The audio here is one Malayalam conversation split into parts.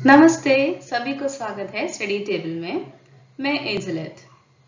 नमस्ते सभी को स्वागत है स्टडी टेबल में मैं एजलत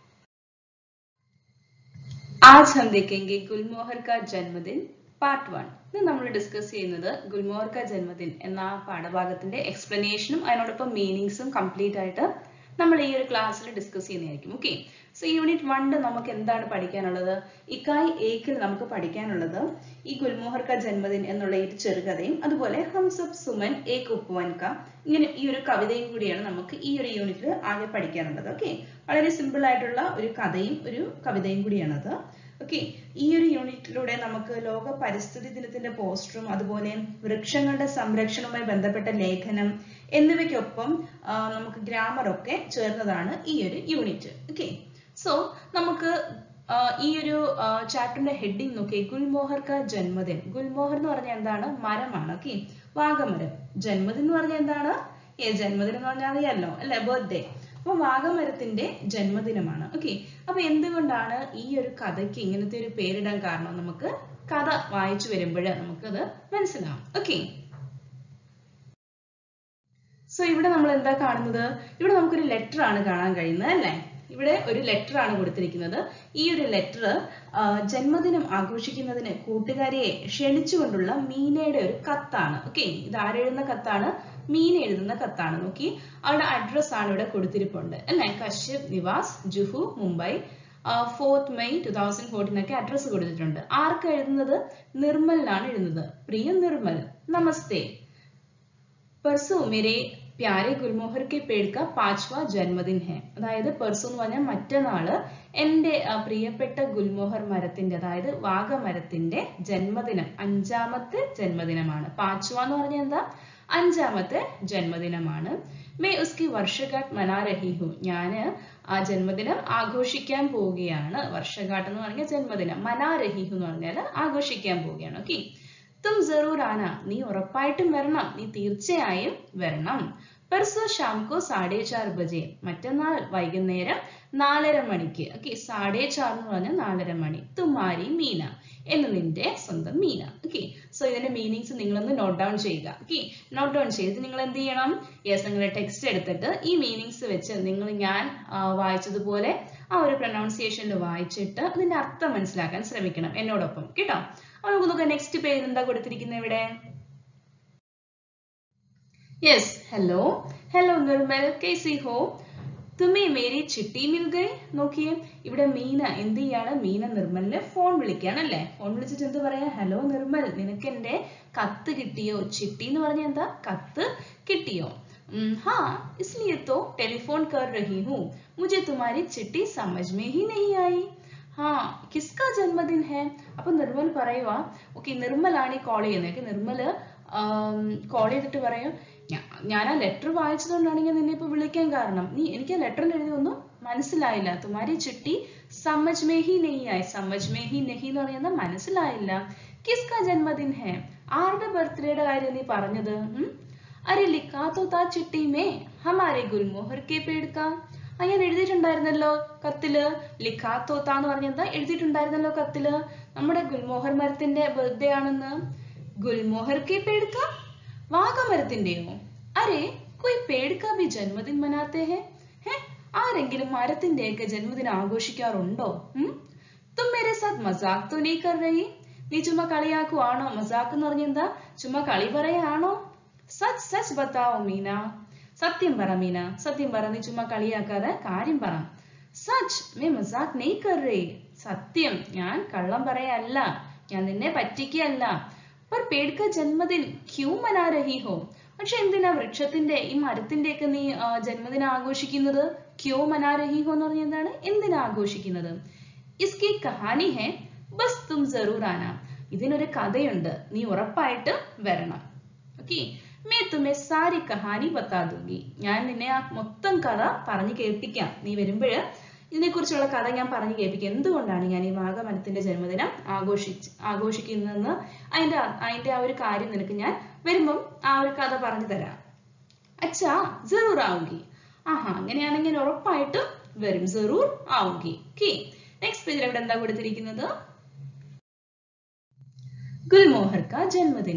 आज हम देखेंगे गुलमोहर का जन्मदिन പാർട്ട് വൺ ഇത് നമ്മൾ ഡിസ്കസ് ചെയ്യുന്നത് ഗുൽമോഹർ കാ ജന്മദിൻ എന്ന പാഠഭാഗത്തിന്റെ എക്സ്പ്ലനേഷനും അതിനോടൊപ്പം മീനിങ്സും കംപ്ലീറ്റ് ആയിട്ട് നമ്മൾ ഈ ഒരു ക്ലാസ്സിൽ ഡിസ്കസ് ചെയ്യുന്നതായിരിക്കും ഓക്കെ സോ യൂണിറ്റ് വണ്ണിൽ നമുക്ക് എന്താണ് പഠിക്കാനുള്ളത് ഇക്കായ് ഏക്കിൽ നമുക്ക് പഠിക്കാനുള്ളത് ഈ ഗുൽമോഹർ കാ ജന്മദിൻ എന്നുള്ള ഈ ചെറുകഥയും അതുപോലെ ഹംസബ് സുമൻ ഏക് ഉപവൻ ക ഇങ്ങനെ ഈ ഒരു കവിതയും കൂടിയാണ് നമുക്ക് ഈ ഒരു യൂണിറ്റിൽ ആകെ പഠിക്കാനുള്ളത് ഓക്കെ വളരെ സിമ്പിൾ ആയിട്ടുള്ള ഒരു കഥയും ഒരു കവിതയും കൂടിയാണത് ഓക്കെ ഈ ഒരു യൂണിറ്റിലൂടെ നമുക്ക് ലോക പരിസ്ഥിതി ദിനത്തിന്റെ പോസ്റ്ററും അതുപോലെ വൃക്ഷങ്ങളുടെ സംരക്ഷണവുമായി ബന്ധപ്പെട്ട ലേഖനം എന്നിവയ്ക്കൊപ്പം ആ, നമുക്ക് ഗ്രാമർ ഒക്കെ ചേർന്നതാണ് ഈ ഒരു യൂണിറ്റ് ഓക്കെ സോ നമുക്ക് ആ, ഈ ഒരു ചാപ്റ്ററിന്റെ ഹെഡിങ് നോക്കി ഗുൽമോഹർ കാ ജന്മദിൻ ഗുൽമോഹർ എന്ന് പറഞ്ഞാൽ എന്താണ് മരമാണ് ഓക്കെ വാഗമരം ജന്മദിൻ എന്ന് പറഞ്ഞാൽ എന്താണ് ഏ ജന്മദിനം എന്ന് പറഞ്ഞാൽ അറിയാലോ അല്ലെ ബർത്ത്ഡേ അപ്പൊ വാഗമരത്തിന്റെ ജന്മദിനമാണ് ഓക്കെ അപ്പൊ എന്തുകൊണ്ടാണ് ഈ ഒരു കഥയ്ക്ക് ഇങ്ങനത്തെ ഒരു പേരിടാൻ കാരണം നമുക്ക് കഥ വായിച്ചു വരുമ്പോൾ നമുക്കത് മനസ്സിലാവും ഓക്കെ സോ ഇവിടെ നമ്മൾ എന്താ കാണുന്നത് ഇവിടെ നമുക്കൊരു ലെറ്റർ ആണ് കാണാൻ കഴിയുന്നത് അല്ലേ ഇവിടെ ഒരു ലെറ്റർ ആണ് കൊടുത്തിരിക്കുന്നത് ഈ ഒരു ലെറ്റർ ജന്മദിനം ആഘോഷിക്കുന്നതിന് കൂട്ടുകാരെ ക്ഷണിച്ചുകൊണ്ടുള്ള മീനയുടെ ഒരു കത്താണ് ഓക്കെ ഇത് ആരെഴുതുന്ന കത്താണ് മീന എഴുതുന്ന കത്താണ് നോക്കി അവരുടെ അഡ്രസ് ആണ് ഇവിടെ കൊടുത്തിരിപ്പുണ്ട് അല്ലേ Kashyap Niwas Juhu Mumbai fourth May two thousand fourteen ഒക്കെ അഡ്രസ് കൊടുത്തിട്ടുണ്ട് ആർക്ക് എഴുതുന്നത് നിർമ്മലിനാണ് എഴുതുന്നത് പ്രിയ നിർമ്മൽ നമസ്തേ പെർസു മേരെ പ്യാരെ ഗുൽമോഹർ കെ പേട് കാ പാച്വാ ജന്മദിൻ ഹെ അതായത് പെർസു എന്ന് പറഞ്ഞാൽ മറ്റന്നാള് എന്റെ ആ, പ്രിയപ്പെട്ട ഗുൽമോഹർ മരത്തിന്റെ അതായത് വാഗമരത്തിന്റെ ജന്മദിനം അഞ്ചാമത്തെ ജന്മദിനമാണ് പാച്വ എന്ന് പറഞ്ഞാൽ എന്താ അഞ്ചാമത്തെ ജന്മദിനമാണ് മേ ഉസ്കി വർഷഗാട്ട് മനാ രഹി ഹു ഞാന് ആ ജന്മദിനം ആഘോഷിക്കാൻ പോവുകയാണ് വർഷഗാട്ട് എന്ന് പറഞ്ഞാൽ ജന്മദിനം മനാ രഹി ഹു എന്ന് പറഞ്ഞാൽ ആഘോഷിക്കാൻ പോവുകയാണ് ഓക്കെ തും ജറൂർ ആന നീ ഉറപ്പായിട്ടും വരണം നീ തീർച്ചയായും വരണം പെർസോ ഷാംകോ സാഡേ ചാർ ബജെ മറ്റന്നാൾ വൈകുന്നേരം നാലര മണിക്ക് ഓക്കെ സാഡേ ചാർ എന്ന് പറഞ്ഞാൽ നാലര മണി തുമാരി മീന എന്ന് നിന്റെ സ്വന്തം മീന ഓക്കെ സോ ഇതിന്റെ മീനിങ്സ് നിങ്ങളൊന്ന് നോട്ട് ഡൗൺ ചെയ്യുക ഓക്കെ നോട്ട് ഡൗൺ ചെയ്തിട്ട് നിങ്ങൾ എന്ത് ചെയ്യണം യെസ് നിങ്ങളുടെ ടെക്സ്റ്റ് എടുത്തിട്ട് ഈ മീനിങ്സ് വെച്ച് നിങ്ങൾ ഞാൻ ആ, വായിച്ചതുപോലെ ആ ഒരു പ്രൊനൗൺസിയേഷനിൽ വായിച്ചിട്ട് അതിന്റെ അർത്ഥം മനസ്സിലാക്കാൻ ശ്രമിക്കണം എന്നോടൊപ്പം കേട്ടോ അപ്പൊ നമുക്ക് നോക്കാം നെക്സ്റ്റ് പേജ് എന്താ കൊടുത്തിരിക്കുന്നത് ഇവിടെ യെസ് ഹലോ ഹലോ നിർമ്മൽ കേസി ഹോ തുമേ മേരി ചിട്ടി മിൽ ഗൈ നോക്കിയേ ഇവിടെ മീന എന്ത് ചെയ്യാണ് മീന നിർമ്മലിനെ ഫോൺ വിളിക്കുകയാണ് അല്ലേ ഫോൺ വിളിച്ചിട്ട് എന്ത് പറയാ ഹലോ നിർമ്മൽ നിനക്ക് എന്റെ കത്ത് കിട്ടിയോ ചിട്ടി എന്ന് പറഞ്ഞ എന്താ കത്ത് കിട്ടിയോ "ഉം, हाँ इसलिए तो टेलीफोन कर रही हूँ मुझे तुम्हारी चिट्ठी समझ में ही नहीं आई ഹാ കിസ്ക ജന്മദിൻ ഹേ അപ്പൊ നിർമ്മൽ പറയുക ഓക്കെ നിർമ്മലാണ് ഈ കോൾ ചെയ്യുന്നത് ഓക്കെ നിർമ്മല് കോൾ ചെയ്തിട്ട് പറയും "ഞാ- ഞാൻ ആ ലെറ്റർ വായിച്ചതുകൊണ്ടാണ് ഞാൻ നിന്നെ ഇപ്പൊ വിളിക്കാൻ കാരണം നീ എനിക്ക് ആ ലെറ്ററിൽ എഴുതിയൊന്നും മനസ്സിലായില്ല തുമാരി ചിട്ടി സമജ് മേ ഹി നെയ് ആയി സമജ് മേ ഹി നെഹി എന്ന് പറയുന്നത് മനസ്സിലായില്ല കിസ്ക ജന്മദിൻ ഹേ ആരുടെ ബർത്ത്ഡേയുടെ കാര്യം നീ പറഞ്ഞത് ഉം? അരെ ലിഖാത്തോ താ ചിട്ടി മേ ഹമാരെ ഗുൽമോഹർ കെ പേട് കാ ആ ഞാൻ എഴുതിയിട്ടുണ്ടായിരുന്നല്ലോ കത്തില് ലിഖാത്തോത്ത എന്ന് പറഞ്ഞ എന്താ എഴുതിയിട്ടുണ്ടായിരുന്നല്ലോ കത്തില് നമ്മുടെ ഗുൽമോഹർ മരത്തിന്റെ ബർത്ത്ഡേ ആണെന്ന് ഗുൽമോഹർ കെ പേട് കാ വാഗമരത്തിന്റെയോ അരെ കൊയ് പേട് കാ ഭി ജന്മദിൻ മനാത്തെ ഹെ ഹെ ആരെങ്കിലും മരത്തിന്റെയൊക്കെ ജന്മദിനം ആഘോഷിക്കാറുണ്ടോ ഉം തും മേരെ സാത്ത് മസാഖ് തോ നീ കർ രഹി നീ ചുമ്മാ കളിയാക്കുവാണോ മസാഖ് എന്ന് പറഞ്ഞ എന്താ ചുമ്മാ കളി പറയാണോ സച്ച് സച്ച് ബത്താവോ മീന സത്യം പറ മീന സത്യം പറ നീ ചുമ്മാ കളിയാക്കാതെ കാര്യം പറ സച്ച് മേ മസാഖ് നെയ് കർ രേ സത്യം ഞാൻ കള്ളം പറയല്ല ഞാൻ നിന്നെ പറ്റിക്കല്ല पर पेड़ का जन्मदिन क्यों मना रही हो പക്ഷെ എന്തിനാ വൃക്ഷത്തിന്റെ ഈ മരത്തിന്റെ ഒക്കെ നീ ആ, ജന്മദിനം ആഘോഷിക്കുന്നത് ക്യോ മനാ രഹി ഹോ എന്ന് പറഞ്ഞാൽ എന്താണ് എന്തിനാ ആഘോഷിക്കുന്നത് ഇസ്കി കഹാനി ഹെ ബസ് തും ജറൂർ ആന ഇതിനൊരു കഥയുണ്ട് നീ ഉറപ്പായിട്ട് വരണം ഓക്കെ മേ തുമേ സാരി കഹാനി ബത്താ ദൂങ്കി ഞാൻ നിന്നെ ആ മൊത്തം കഥ പറഞ്ഞു കേൾപ്പിക്കാം നീ വരുമ്പോഴ് ഇതിനെക്കുറിച്ചുള്ള കഥ ഞാൻ പറഞ്ഞു കേൾപ്പിക്കാം എന്തുകൊണ്ടാണ് ഞാൻ ഈ വാഗമരത്തിന്റെ ജന്മദിനം ആഘോഷിച്ച് ആഘോഷിക്കുന്നതെന്ന് അതിന്റെ അ- അതിന്റെ ആ ഒരു കാര്യം നിനക്ക് ഞാൻ വരുമ്പം ആ ഒരു കഥ പറഞ്ഞു തരാം അച്ഛാ ജറൂർ ആവുകി ആഹാ അങ്ങനെയാണെങ്കിൽ ഞാൻ ഉറപ്പായിട്ടും വരും ജറൂർ ആവുകി ഓക്കെ നെക്സ്റ്റ് പേജിൽ ഇവിടെ എന്താ കൊടുത്തിരിക്കുന്നത് ഗുൽമോഹർ കാ ജന്മദിൻ അങ്ങനെ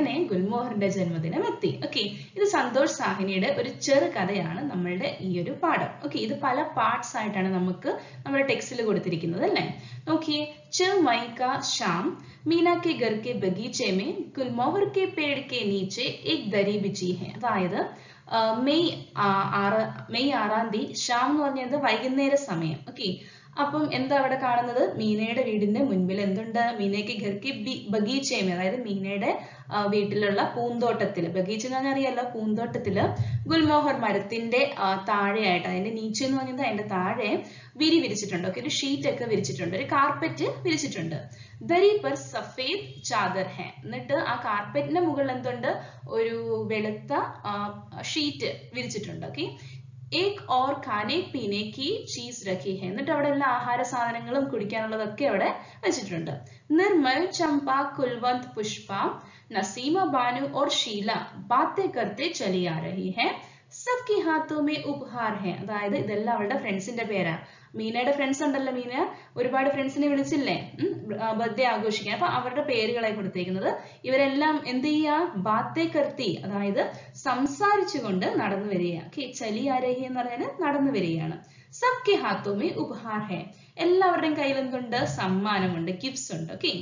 അങ്ങനെ ഗുൽമോഹറിന്റെ ജന്മദിനം എത്തി ഓക്കെ ഇത് സന്തോഷ് സാഹിനിയുടെ ഒരു ചെറു കഥയാണ് നമ്മളുടെ ഈ ഒരു പാഠം ഓക്കെ ഇത് പല പാർട്സ് ആയിട്ടാണ് നമുക്ക് നമ്മുടെ ടെക്സ്റ്റിൽ കൊടുത്തിരിക്കുന്നത് അല്ലേ നോക്കിയേ च मई का शाम मीना के घर के बगीचे में गुलमोहर के पेड़ के नीचे एक दरी बिछी है അതായത് ആ, മെയ് ആ- ആറ് മെയ് ആറാം തീയതി ഷാം എന്ന് പറഞ്ഞത് വൈകുന്നേര സമയം ഓക്കെ അപ്പം എന്താ അവിടെ കാണുന്നത് മീനയുടെ വീടിന്റെ മുൻപിൽ എന്തുണ്ട് മീനയ്ക്ക് ഘർക്ക് ബഗീച്ചയും അതായത് മീനയുടെ ആ, വീട്ടിലുള്ള പൂന്തോട്ടത്തില് ബഗീച്ച എന്ന് പറഞ്ഞാൽ അറിയാലോ പൂന്തോട്ടത്തില് ഗുൽമോഹർ മരത്തിന്റെ ആ, താഴെയായിട്ട് അതിന്റെ നീച്ച എന്ന് പറഞ്ഞത് അതിന്റെ താഴെ വിരി വിരിച്ചിട്ടുണ്ട് ഓക്കെ ഒരു ഷീറ്റ് ഒക്കെ വിരിച്ചിട്ടുണ്ട് ഒരു കാർപ്പറ്റ് വിരിച്ചിട്ടുണ്ട് ദരി പർ സഫേദ് ചാദർ ഹെ എന്നിട്ട് ആ കാർപ്പറ്റിന്റെ മുകളിൽ എന്തുണ്ട് ഒരു വെളുത്ത ഷീറ്റ് വിരിച്ചിട്ടുണ്ട് ഓക്കെ ഏക് ഓർ ഖാനെ പീനെ കി ചീസ് രഖി ഹെ എന്നിട്ട് അവിടെ എല്ലാ ആഹാര സാധനങ്ങളും കുടിക്കാനുള്ളതൊക്കെ അവിടെ വെച്ചിട്ടുണ്ട് നിർമ്മൽ ചമ്പ കുൽവന്ത് പുഷ്പ നസീമ ബാനു और शीला बातें करते चली आ रही है सबके हाथों में उपहार है അതായത് ഇതെല്ലാം അവളുടെ ഫ്രണ്ട്സിന്റെ പേരാ മീനയുടെ ഫ്രണ്ട്സ് ഉണ്ടല്ലോ മീന ഒരുപാട് ഫ്രണ്ട്സിനെ വിളിച്ചില്ലേ ബർത്ത്ഡേ ആഘോഷിക്കാൻ അപ്പൊ അവരുടെ പേരുകളെ കൊടുത്തേക്കുന്നത് ഇവരെല്ലാം എന്ത് ചെയ്യാ ബാത്തേ കർത്തി അതായത് സംസാരിച്ചുകൊണ്ട് നടന്നു വരിക ഓക്കെ ചലി ആരഹി എന്ന് പറഞ്ഞാൽ നടന്നു വരികയാണ് സബ്കെ ഹാത്തോമേ ഉപഹാർ ഹെ എല്ലാവരുടെയും കയ്യിൽ എന്തുണ്ട് സമ്മാനമുണ്ട് ഗിഫ്റ്റ്സ് ഉണ്ട് ഓക്കെ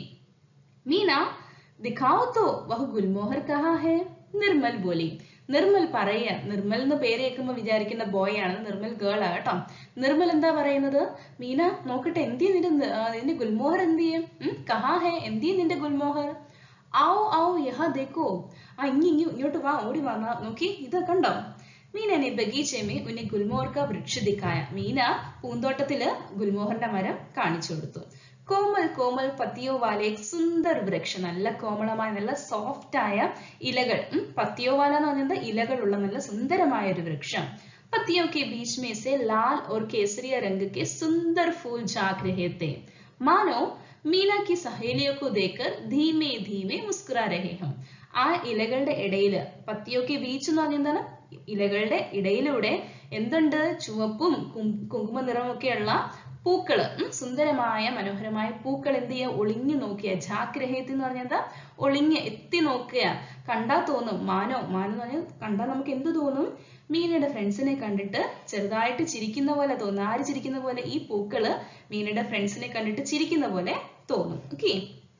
मीना दिखाओ तो वह गुलमोहर कहाँ है നിർമ്മൽ ബോലി നിർമ്മൽ പറയുക നിർമ്മൽ എന്ന് പേര് കേൾക്കുമ്പോൾ വിചാരിക്കുന്ന ബോയ് ആണ് നിർമ്മൽ ഗേൾ ആ കേട്ടോ നിർമ്മൽ എന്താ പറയുന്നത് മീന നോക്കട്ടെ എന്തിയ നിന്റെ ന- ആ, നിന്റെ ഗുൽമോഹർ എന്തിയെ കഹാ ഹേ എന്തിയ നിന്റെ ഗുൽമോഹർ ആവോ ആവോ യഹാ ദേക്കോ ആ ഇങ്ങി ഇങ്ങി ഇങ്ങോട്ട് വാ ഓടി വാ നാ- നോക്കി ഇത് കണ്ടോ മീന ने बगीचे में उन्हें गुलमोहर का वृक्ष दिखाया മീന പൂന്തോട്ടത്തില് ഗുൽമോഹറിന്റെ മരം കാണിച്ചു കൊടുത്തു കോമൽ കോമൽ പത്തിയോ വാല एक സുന്ദർ വൃക്ഷം നല്ല കോമളമായ നല്ല സോഫ്റ്റ് ആയ ഇലകൾ ഉം, പത്തിയോ വാല എന്ന് പറഞ്ഞത് ഇലകളുള്ള നല്ല സുന്ദരമായ ഒരു വൃക്ഷം पत्तियों के बीच में से लाल और केसरिया रंग के सुंदर फूल झांक रहे थे मानो मीना की सहेलियों को देखकर धीमे धीमे मुस्कुरा रहे हो ആ ഇലകളുടെ ഇടയില് പത്തിയൊക്കെ ബീച്ച് എന്ന് പറഞ്ഞ എന്താണ് ഇലകളുടെ ഇടയിലൂടെ എന്തുണ്ട് ചുവപ്പും കും- കുങ്കുമ നിറമൊക്കെയുള്ള പൂക്കള് ഉം, സുന്ദരമായ മനോഹരമായ പൂക്കൾ എന്ത് ചെയ്യുക ഒളിഞ്ഞു നോക്കിയ ജാഗ്രഹയത്തി എന്ന് പറഞ്ഞാൽ എന്താ ഒളിഞ്ഞ് എത്തി നോക്കുക കണ്ടാ തോന്നും മാനോ മാനോ എന്ന് പറഞ്ഞാൽ കണ്ടാൽ നമുക്ക് എന്ത് തോന്നും മീനയുടെ ഫ്രണ്ട്സിനെ കണ്ടിട്ട് ചെറുതായിട്ട് ചിരിക്കുന്ന പോലെ തോന്നും ആര് ചിരിക്കുന്ന പോലെ ഈ പൂക്കള് മീനയുടെ ഫ്രണ്ട്സിനെ കണ്ടിട്ട് ചിരിക്കുന്ന പോലെ തോന്നും ഓക്കെ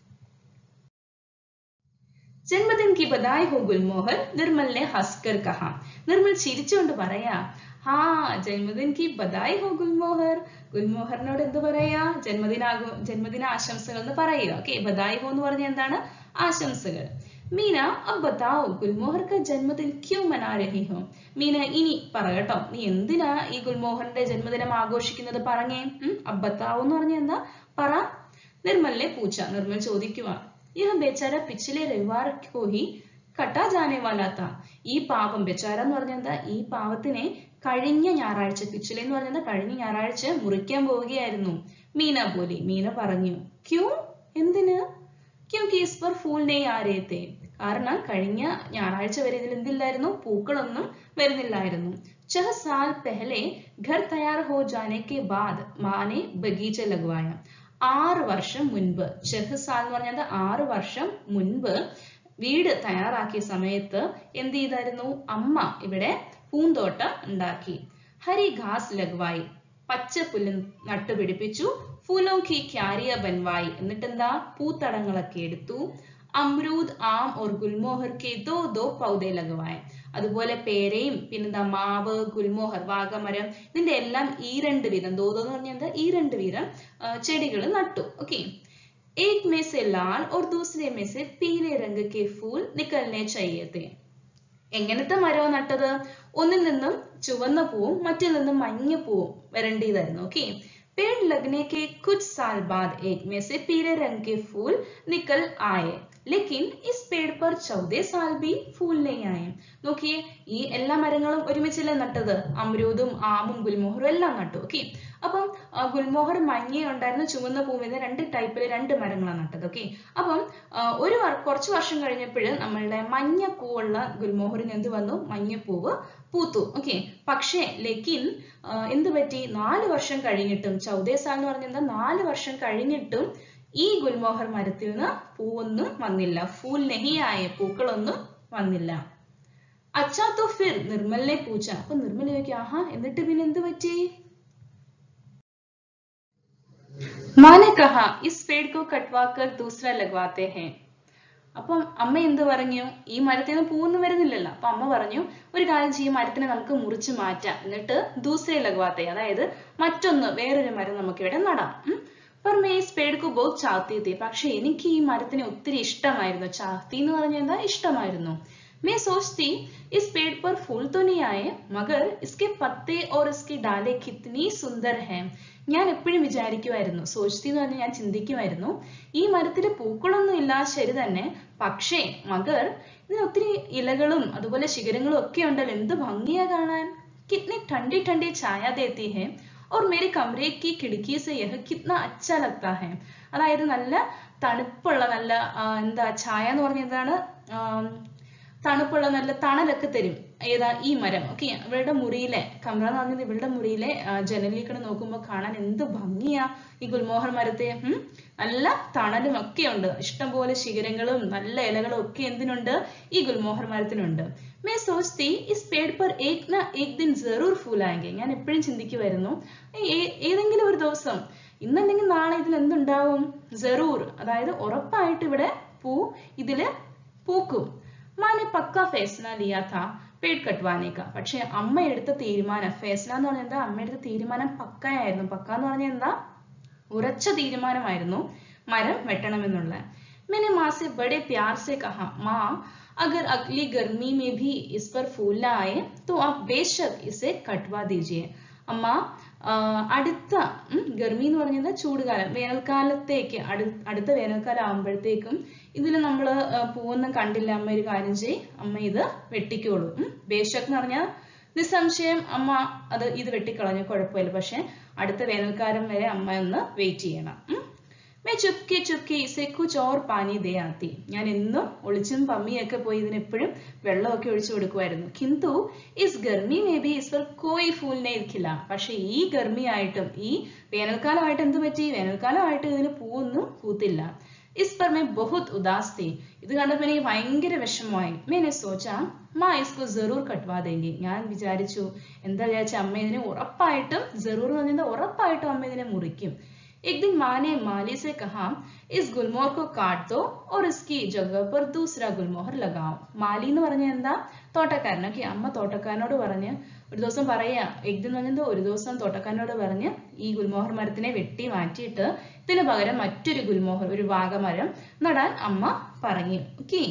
ജന്മദിൻ की बधाई हो गुलमोहर निर्मल ने हंसकर कहा നിർമ്മൽ ചിരിച്ചുകൊണ്ട് പറയാ ഹാ ജന്മദിൻ की बधाई हो गुलमोहर ഗുൽമോഹറിനോട് എന്ത് പറയാ ജന്മദിനാഘോ ജന്മദിന ആശംസകൾ എന്ന് പറയുക ഓക്കെ ബദായി ഹോ എന്ന് പറഞ്ഞ എന്താണ് ആശംസകൾ മീന അബ് ബതാओ ഗുൽമോഹർ का ജന്മദിൻ ക്യൂ മനാ രഹി ഹോ മീന ഇനി പറ കേട്ടോ നീ എന്തിനാ ഈ ഗുൽമോഹറിന്റെ ജന്മദിനം ആഘോഷിക്കുന്നത് പറഞ്ഞേ ഉം, അബ് ബതാओ എന്ന് പറഞ്ഞ എന്താ പറ നിർമ്മലിനെ പൂച്ച നിർമ്മൽ ചോദിക്കുക यह बेचारा पिछले रविवार को ही കട്ടാ ജാനെ വാലാത്ത ഈ പാപം ബെച്ചാര എന്ന് പറഞ്ഞ എന്താ ഈ പാവത്തിനെ കഴിഞ്ഞ ഞായറാഴ്ച പിച്ചിലെ എന്ന് പറഞ്ഞത് കഴിഞ്ഞ ഞായറാഴ്ച മുറിക്കാൻ പോവുകയായിരുന്നു മീന പോലി മീന പറഞ്ഞു ക്യൂ എന്തിന് ക്യൂക്കി ഇസ് पर फूल नहीं आ रहे थे കാരണം കഴിഞ്ഞ ഞായറാഴ്ച വരെ ഇതിൽ എന്തില്ലായിരുന്നു പൂക്കളൊന്നും വരുന്നില്ലായിരുന്നു छह साल पहले घर तैयार हो जाने के बाद माँ ने बगीचे लगवाया ആറ് വർഷം മുൻപ് ചെഹ്സാൽ എന്ന് പറഞ്ഞത് ആറ് വർഷം മുൻപ് വീട് തയ്യാറാക്കിയ സമയത്ത് എന്ത് ചെയ്തായിരുന്നു അമ്മ ഇവിടെ പൂന്തോട്ടം ഉണ്ടാക്കി ഹരി ഘാസ് ലഗ്വായി പച്ച പുല്ല് നട്ടുപിടിപ്പിച്ചു ഫൂലോ കി ക്യാരിയ ബൻവായി എന്നിട്ട് എന്താ പൂത്തടങ്ങളൊക്കെ എടുത്തു അമ്രൂദ് ആം ഓർ ഗുൽമോഹർ കെ ദോ ദോ പൗദേ ലഗവായ അതുപോലെ പേരയും പിന്നെന്താ മാവ് ഗുൽമോഹർ വാഗമരം ഇതിന്റെ എല്ലാം ഈ രണ്ട് വീതം ദോ ദോ എന്ന് പറഞ്ഞാൽ എന്താ ഈ രണ്ട് വീതം ചെടികൾ നട്ടു ഓക്കെ एक में से लाल और दूसरे में से पीले रंग के फूल निकलने चाहिए थे എങ്ങനത്തെ മരമാണ് നട്ടത് ഒന്നിൽ നിന്നും ചുവന്ന പൂവും മറ്റിൽ നിന്നും മഞ്ഞ പൂവും വരേണ്ടതായിരുന്നു ഓക്കെ पेड़ लगने के कुछ साल बाद एक में से पीले रंग के फूल निकल आए लेकिन इस पेड़ पर चौदह साल भी फूल नहीं आए നോക്കിയേ ഈ എല്ലാ മരങ്ങളും ഒരുമിച്ചല്ലേ നട്ടത് അമരൂദും ആമും ഗുൽമോഹറും എല്ലാം നട്ടു ഓക്കെ അപ്പം ആ, ഗുൽമോഹർ മഞ്ഞ ഉണ്ടായിരുന്ന ചുവന്ന പൂവിന്റെ രണ്ട് ടൈപ്പിൽ രണ്ട് മരങ്ങളാണ് നട്ടത് ഓക്കെ അപ്പം ആ, ഒരു വർ- കുറച്ച് വർഷം കഴിഞ്ഞപ്പോൾ നമ്മളുടെ മഞ്ഞ പൂവുള്ള ഗുൽമോഹറിന് എന്ത് വന്നു മഞ്ഞപ്പൂവ് പൂത്തു ഓക്കെ പക്ഷേ ലെക്കിൻ ആ, എന്ത് പറ്റി നാല് വർഷം കഴിഞ്ഞിട്ടും ചൗദേ സാൽ എന്ന് പറഞ്ഞാൽ എന്താ നാല് വർഷം കഴിഞ്ഞിട്ടും ഈ ഗുൽമോഹർ മരത്തിൽ നിന്ന് പൂവൊന്നും വന്നില്ല ഫൂൽ നെഹിയായ പൂക്കളൊന്നും വന്നില്ല അച്ഛാ തോ ഫിർ നിർമ്മലിനെ പൂച്ച അപ്പൊ നിർമ്മല ചോദിക്കും ആഹാ എന്നിട്ട് പിന്നെ എന്ത് പറ്റി മാനെ കഹ ഇസ് പേട് കോ കട്ട്വാക്കർ ദൂസര ലഗ്വാത്തെ ഹേ അപ്പം അമ്മ എന്ത് പറഞ്ഞു ഈ മരത്തിൽ നിന്ന് പൂവൊന്നും വരുന്നില്ലല്ലോ അപ്പൊ അമ്മ പറഞ്ഞു ഒരു കാര്യം ചെയ്യും മരത്തിനെ നമുക്ക് മുറിച്ച് മാറ്റാം എന്നിട്ട് ദൂസരെ ലഗ്വാത്തെ അതായത് മറ്റൊന്ന് വേറൊരു മരം നമുക്ക് ഇവിടെ നടാം ഉം. पर मैं इस पेड़ को बहुत चाहती थी പക്ഷെ എനിക്ക് ഈ മരത്തിനെ ഒത്തിരി ഇഷ്ടമായിരുന്നു ചാഹത്തി എന്ന് പറഞ്ഞാൽ എന്താ ഇഷ്ടമായിരുന്നു मैं सोचती इस पेड़ पर फूल तो नहीं आए मगर इसके पत्ते और इसकी डाले कितनी सुंदर हैं ഞാൻ എപ്പോഴും വിചാരിക്കുമായിരുന്നു സോച്ചിത്തി എന്ന് പറഞ്ഞാൽ ഞാൻ ചിന്തിക്കുമായിരുന്നു ഈ മരത്തിൽ പൂക്കളൊന്നും ഇല്ല ശരി തന്നെ പക്ഷേ മഗർ ഇതിന് ഒത്തിരി ഇലകളും അതുപോലെ ശിഖരങ്ങളും ഒക്കെ ഉണ്ടല്ലോ എന്ത് ഭംഗിയാ കാണാൻ കിത്നി ठंडी ठंडी छाया देती है और मेरे कमरे की खिड़की से यह कितना अच्छा लगता है അതായത് നല്ല തണുപ്പുള്ള നല്ല ആ, എന്താ ഛായ എന്ന് പറഞ്ഞ എന്താണ് ആം, തണുപ്പുള്ള നല്ല തണലൊക്കെ തരും ഏതാ ഈ മരം ഓക്കെ ഇവളുടെ മുറിയിലെ കമ്ര എന്ന് പറഞ്ഞത് ഇവളുടെ മുറിയിലെ ആ, ജനലിൽ കൂടെ നോക്കുമ്പോൾ കാണാൻ എന്ത് ഭംഗിയാ ഈ ഗുൽമോഹർ മരത്തെ ഉം. നല്ല തണലും ഒക്കെ ഉണ്ട് ഇഷ്ടംപോലെ ശിഖരങ്ങളും നല്ല ഇലകളും ഒക്കെ എന്തിനുണ്ട് ഈ ഗുൽമോഹർ മരത്തിനുണ്ട് मैं सोचती इस पेड़ पर एक ना एक दिन जरूर फूल आएंगे ഞാൻ എപ്പോഴും ചിന്തിക്കുമായിരുന്നു ഏ- ഏതെങ്കിലും ഒരു ദിവസം ഇന്നല്ലെങ്കിൽ നാളെ ഇതിൽ എന്തുണ്ടാവും ജറൂർ അതായത് ഉറപ്പായിട്ട് ഇവിടെ പൂ ഇതില് പൂക്കും മാനെ പക്ക ഫേസ്ന ലിയാ താ പേട് കട്ട്വാനേക്ക പക്ഷെ അമ്മ എടുത്ത തീരുമാനം ഫേസ്ന എന്ന് പറഞ്ഞാൽ എന്താ അമ്മ എടുത്ത തീരുമാനം പക്കയായിരുന്നു പക്ക എന്ന് പറഞ്ഞാൽ എന്താ ഉറച്ച തീരുമാനമായിരുന്നു മരം വെട്ടണമെന്നുള്ള मैंने माँ से बड़े प्यार से कहा माँ अगर अगली गर्मी में भी इस पर फूल न आए तो आप बेशक इसे कटवा दीजिए അമ്മ ആ, അടുത്ത ഉം, ഗർമി എന്ന് പറഞ്ഞത് ചൂടുകാലം വേനൽക്കാലത്തേക്ക് അടു അടുത്ത വേനൽക്കാലം ആകുമ്പോഴത്തേക്കും ഇതിൽ നമ്മൾ പൂവൊന്നും കണ്ടില്ല അമ്മ ഒരു കാര്യം ചെയ് അമ്മ ഇത് വെട്ടിക്കോളൂ ഉം. ബേഷക് എന്ന് പറഞ്ഞാൽ നിസ്സംശയം അമ്മ അത് ഇത് വെട്ടിക്കളഞ്ഞു കുഴപ്പമില്ല പക്ഷെ അടുത്ത വേനൽക്കാലം വരെ അമ്മ ഒന്ന് വെയിറ്റ് ചെയ്യണം ഉം. मैं ചുപ്കെ ചുപ്കെ ഇസെ കുച്ച് ഓർ പാനി ദേ ആത്തി ഞാൻ എന്നും ഒളിച്ചും പമ്മിയൊക്കെ പോയി ഇതിന് എപ്പോഴും വെള്ളമൊക്കെ ഒഴിച്ചു കൊടുക്കുമായിരുന്നു കിന്തു ഇസ് ഗർമി മേ ബി ഇസ് पर कोई फूल नहीं खिला പക്ഷെ ഈ ഗർമി ആയിട്ടും ഈ വേനൽക്കാലമായിട്ട് എന്ത് പറ്റി വേനൽക്കാലമായിട്ട് ഇതിന് പൂവൊന്നും പൂത്തില്ല ഇസ് पर मैं बहुत उदास थी ഇത് കണ്ടപ്പോൾ എനിക്ക് ഭയങ്കര വിഷമമായി मैंने सोचा മാ इसको जरूर कटवा देंगे ഞാൻ വിചാരിച്ചു എന്താ വിചാരിച്ച അമ്മ ഇതിനെ ഉറപ്പായിട്ടും ജറൂർ എന്ന് പറഞ്ഞാൽ ഉറപ്പായിട്ടും അമ്മ ഇതിനെ മുറിക്കും एक दिन माँ ने माली से कहा इस गुलमोहर को काट दो और इसकी जगह पर दूसरा गुलमोहर लगाओ മാലി എന്ന് പറഞ്ഞ എന്താ തോട്ടക്കാരൻ ഓക്കെ അമ്മ തോട്ടക്കാരനോട് പറഞ്ഞ് ഒരു ദിവസം പറയാ എഗ്ദ് എന്ന് പറഞ്ഞത് ഒരു ദിവസം തോട്ടക്കാരനോട് പറഞ്ഞ് ഈ ഗുൽമോഹർ മരത്തിനെ വെട്ടി മാറ്റിയിട്ട് ഇതിന് പകരം മറ്റൊരു ഗുൽമോഹർ ഒരു വാഗമരം നടാൻ അമ്മ പറഞ്ഞു ഓക്കെ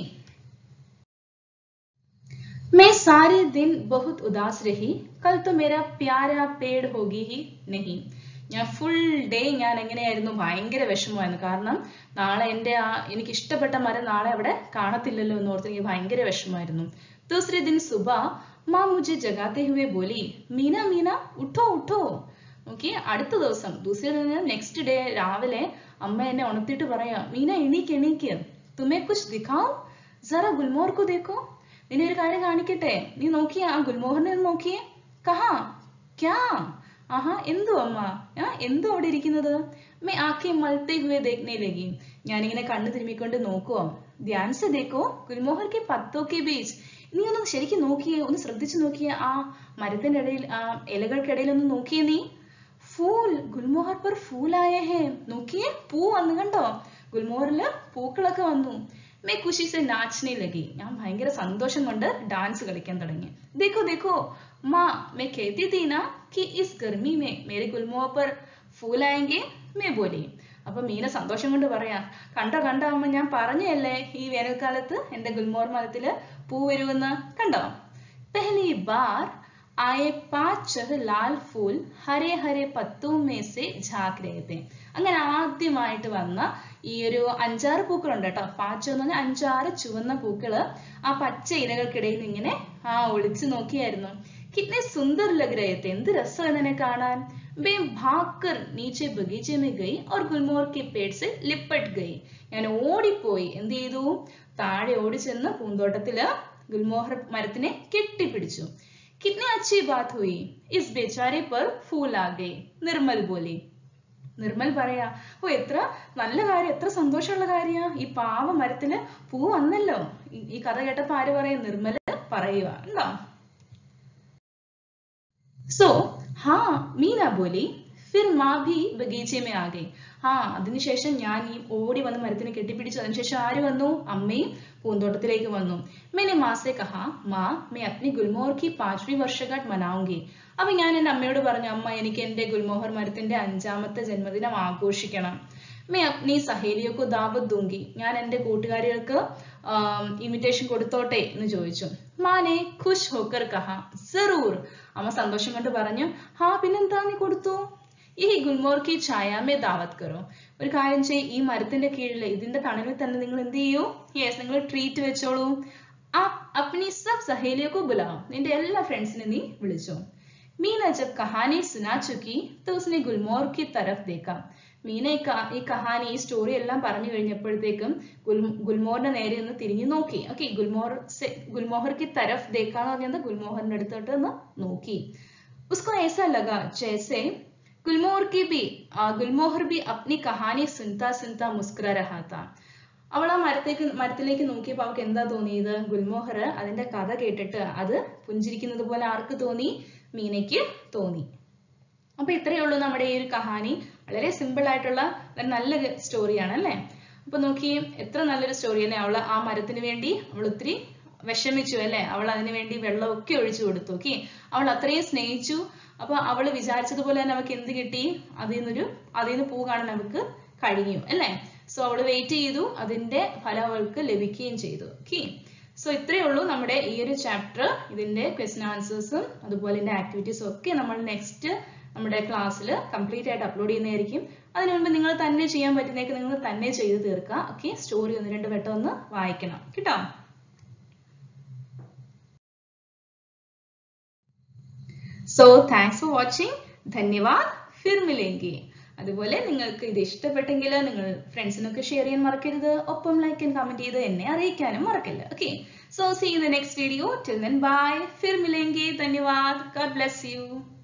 मैं सारे दिन बहुत उदास रही कल तो मेरा प्यारा पेड़ होगी ही नहीं ഞാൻ ഫുൾ ഡേ ഞാൻ എങ്ങനെയായിരുന്നു ഭയങ്കര വിഷമമായിരുന്നു കാരണം നാളെ എൻ്റെ ആ എനിക്ക് ഇഷ്ടപ്പെട്ട മരം നാളെ അവിടെ കാണത്തില്ലല്ലോ എന്ന് ഓർത്ത് എനിക്ക് ഭയങ്കര വിഷമമായിരുന്നു दूसरे दिन सुबह माँ मुझे जगाते हुए बोली मीना मीना उठो उठो ഓക്കെ അടുത്ത ദിവസം ദൂസരെ ദിവസം നെക്സ്റ്റ് ഡേ രാവിലെ അമ്മ എന്നെ ഉണർത്തിയിട്ട് പറയാ മീന എണീക്ക് എണീക്ക് തുമേ കുച്ച് ദിഖാओ ജറ ഗുൽമോഹർ കോ ദേഖോ നിന്നെ ഒരു കാര്യം കാണിക്കട്ടെ നീ നോക്കിയേ ആ ഗുൽമോഹറിനെ ഒന്ന് നോക്കിയേ കഹാ ക്യാ ആഹാ എന്തോ അമ്മ ആ എന്തോ അവിടെ ഇരിക്കുന്നത് മേ ആക്കെ മൽത്തെ ഹുവേ ദേഖ്നെ ലഗി ഞാനിങ്ങനെ കണ്ണു തിരുമ്മിക്കൊണ്ട് നോക്കുവോ ധ്യാൻ സെ ദേക്കോ ഗുൽമോഹർ കെ പത്തോ കെ ബീച്ച് നീ ഒന്ന് ശരിക്കും നോക്കിയേ ഒന്ന് ശ്രദ്ധിച്ചു നോക്കിയേ ആ മരത്തിന്റെ ഇടയിൽ ആ ഇലകൾക്കിടയിൽ ഒന്ന് നോക്കിയേ നീ ഫൂൽ ഗുൽമോഹർ പർ ഫൂലായ ഹേ നോക്കിയേ പൂ വന്നു കണ്ടോ ഗുൽമോഹറില് പൂക്കളൊക്കെ വന്നു മേ ഖുഷി സെ നാച്ചനെ ലഗി ഞാൻ ഭയങ്കര സന്തോഷം കൊണ്ട് ഡാൻസ് കളിക്കാൻ തുടങ്ങി ദേഖോ ദേഖോ മാ മേ कहती थी ना कि इस गर्मी में मेरे गुलमोहर पर फूल आएंगे मैं बोली അപ്പൊ മീന സന്തോഷം കൊണ്ട് പറയാ കണ്ടോ കണ്ടോ അമ്മ ഞാൻ പറഞ്ഞല്ലേ ഈ വേനൽക്കാലത്ത് എന്റെ ഗുൽമോഹർ മരത്തില് പൂ വരുമെന്ന് കണ്ടോ पहली बार आए पांच छह लाल फूल हरे हरे पत्तों में से झाक रहे थे അങ്ങനെ ആദ്യമായിട്ട് വന്ന ഈ ഒരു അഞ്ചാറ് പൂക്കളുണ്ട് കേട്ടോ പാച്ച എന്ന് പറഞ്ഞാൽ അഞ്ചാറ് ചുവന്ന പൂക്കള് ആ പച്ച ഇലകൾക്കിടയിൽ ഇങ്ങനെ ആ ഒളിച്ചു നോക്കിയായിരുന്നു കിഡ്നെ സുന്ദർ ലഗ് രहे थे എന്ത് രസം ഇതിനെ കാണാൻ ബേ ഭാക്കർ നീച്ചെ ബഗീച്ചെ മേ ഗയി और ഗുൽമോഹർ के पेड़ से लिपट गई ഞാൻ ഓടിപ്പോയി എന്ത് ചെയ്തു താഴെ ഓടി ചെന്ന് പൂന്തോട്ടത്തില് ഗുൽമോഹർ മരത്തിനെ കെട്ടിപ്പിടിച്ചു कितनी अच्छी बात हुई इस बेचारे पर फूल आ गए निर्मल बोली നിർമ്മൽ പറയാ ഓ എത്ര നല്ല കാര്യം എത്ര സന്തോഷമുള്ള കാര്യാ ഈ പാവ മരത്തിന് പൂ വന്നല്ലോ ഈ- ഈ കഥ കേട്ടപ്പോ ആര് പറയും നിർമ്മല് പറയുക ഉണ്ടോ സോ ഹാ മീന ബോലി ഫിർ മാ ഭി ബഗീച്ചെ മേ ആകെ ആ അതിനുശേഷം ഞാൻ ഈ ഓടി വന്ന് മരത്തിനെ കെട്ടിപ്പിടിച്ചു അതിനുശേഷം ആര് വന്നു അമ്മയും പൂന്തോട്ടത്തിലേക്ക് വന്നു मैंने माँ से कहा माँ मैं अपनी गुलमोहर की पांचवी वर्षगांठ मनाऊंगी അപ്പൊ ഞാൻ എൻ്റെ അമ്മയോട് പറഞ്ഞു അമ്മ എനിക്ക് എൻ്റെ ഗുൽമോഹർ മരത്തിന്റെ അഞ്ചാമത്തെ ജന്മദിനം ആഘോഷിക്കണം मैं अपनी सहेलियों को दावत दूंगी ഞാൻ എൻ്റെ കൂട്ടുകാരികൾക്ക് ഇൻവിറ്റേഷൻ കൊടുത്തോട്ടെ എന്ന് ചോദിച്ചു മാനെ ഖുഷ് ഹോക്കർ കഹ ജറൂർ അമ്മ സന്തോഷം കൊണ്ട് പറഞ്ഞു ഹാ പിന്നെന്താ നീ കൊടുത്തു ഈ ഗുൽമോർ കി ഛായാമേ ദാവത് കറോ ഒരു കാര്യം ചെയ്യ് ഈ മരത്തിന്റെ കീഴിൽ ഇതിന്റെ തണലിൽ തന്നെ നിങ്ങൾ എന്ത് ചെയ്യൂ യെസ് നിങ്ങൾ ട്രീറ്റ് വെച്ചോളൂ आप अपनी सब सहेलियों को बुलाओ നിന്റെ എല്ലാ ഫ്രണ്ട്സിനെ നീ വിളിച്ചോ മീന ജബ് കഹാനി സുനാ ചുക്കി तो उसने ഗുൽമോർ की तरफ देखा മീന ഈ ക- ഈ കഹാനി ഈ സ്റ്റോറി എല്ലാം പറഞ്ഞു കഴിഞ്ഞപ്പോഴത്തേക്കും ഗുൽ ഗുൽമോറിന്റെ നേരെ ഒന്ന് തിരിഞ്ഞു നോക്കി ഓക്കെ ഗുൽമോർ സെ- ഗുൽമോഹർ की तरफ देखा എന്ന് പറഞ്ഞത് ഗുൽമോഹറിന്റെ അടുത്തോട്ട് ഒന്ന് നോക്കി उसको ऐसा लगा जैसे गुलमोहर की भी आ, गुलमोहर भी अपनी कहानी सुनता सुनता मुस्कुरा रहा था അവൾ ആ മരത്തേക്ക് മരത്തിലേക്ക് നോക്കിയപ്പോൾ അവൾക്ക് എന്താ തോന്നിയത് ഗുൽമോഹർ അതിന്റെ കഥ കേട്ടിട്ട് അത് പുഞ്ചിരിക്കുന്നത് പോലെ ആർക്ക് തോന്നി മീനയ്ക്ക് തോന്നി അപ്പൊ ഇത്രയേ ഉള്ളൂ നമ്മുടെ ഈ ഒരു കഹാനി വളരെ സിമ്പിൾ ആയിട്ടുള്ള ഒരു നല്ലൊരു സ്റ്റോറിയാണ് അല്ലേ അപ്പൊ നോക്കി എത്ര നല്ലൊരു സ്റ്റോറി അല്ലേ അവള് ആ മരത്തിന് വേണ്ടി അവൾ ഒത്തിരി വിഷമിച്ചു അല്ലേ അവൾ അതിനു വേണ്ടി വെള്ളമൊക്കെ ഒഴിച്ചു കൊടുത്തു ഓക്കെ അവൾ അത്രയും സ്നേഹിച്ചു അപ്പൊ അവൾ വിചാരിച്ചതുപോലെ തന്നെ അവൾക്ക് എന്ത് കിട്ടി അതിൽ നിന്നൊരു അതിൽ നിന്ന് പൂ കാണാൻ നമുക്ക് കഴിഞ്ഞു അല്ലേ സോ അവൾ വെയിറ്റ് ചെയ്തു അതിന്റെ ഫലം അവൾക്ക് ലഭിക്കുകയും ചെയ്തു ഓക്കെ സോ ഇത്രയേ ഉള്ളൂ നമ്മുടെ ഈ ഒരു ചാപ്റ്റർ ഇതിന്റെ ക്വസ്റ്റൻ ആൻസേഴ്സും അതുപോലെ ഇതിന്റെ ആക്ടിവിറ്റീസും ഒക്കെ നമ്മൾ നെക്സ്റ്റ് നമ്മുടെ ക്ലാസ്സിൽ കംപ്ലീറ്റ് ആയിട്ട് അപ്ലോഡ് ചെയ്യുന്നതായിരിക്കും അതിനു മുൻപ് നിങ്ങൾ തന്നെ ചെയ്യാൻ പറ്റുന്നതൊക്കെ നിങ്ങൾ തന്നെ ചെയ്ത് തീർക്കുക ഓക്കെ സ്റ്റോറി ഒന്ന് രണ്ട് വട്ടം ഒന്ന് വായിക്കണം കേട്ടോ സോ താങ്ക്സ് ഫോർ വാച്ചിങ് ധന്യവാദ് ഫിർ മിലേങ്കി അതുപോലെ നിങ്ങൾക്ക് ഇത് ഇഷ്ടപ്പെട്ടെങ്കിൽ നിങ്ങൾ ഫ്രണ്ട്സിനൊക്കെ ഷെയർ ചെയ്യാൻ മറക്കരുത് ഒപ്പം ലൈക്ക് ആൻഡ് കമന്റ് ചെയ്ത് എന്നെ അറിയിക്കാനും മറക്കല്ല okay so see in the next video till then bye ഫിർ മിലേങ്കി ധന്യവാദ് ഗോഡ് ബ്ലെസ് യു